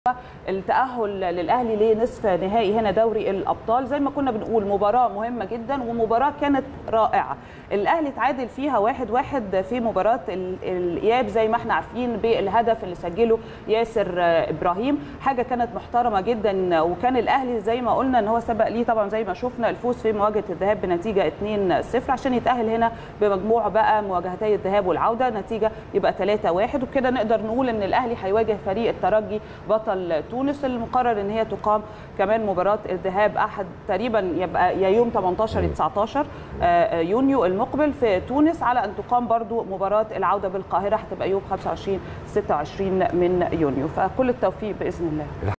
التأهل للأهلي لنصف نهائي هنا دوري الأبطال زي ما كنا بنقول مباراة مهمة جدا ومباراة كانت رائعة الأهلي تعادل فيها واحد واحد في مباراة ال- الإياب زي ما احنا عارفين بالهدف اللي سجله ياسر آه، إبراهيم حاجة كانت محترمة جدا وكان الأهلي زي ما قلنا ان هو سبق ليه طبعا زي ما شفنا الفوز في مواجهة الذهاب بنتيجة 2-0 عشان يتأهل هنا بمجموع بقى مواجهتي الذهاب والعودة نتيجة يبقى 3-1 وبكده نقدر نقول ان الأهلي هيواجه فريق الترجي بطل تونس المقرر ان هي تقام كمان مباراة الذهاب احد تقريبا يبقى يا يوم 18 يا 19 آه، يونيو المقبل في تونس على ان تقام برضو مباراة العودة بالقاهرة هتبقى يوم 25 26 من يونيو فكل التوفيق بإذن الله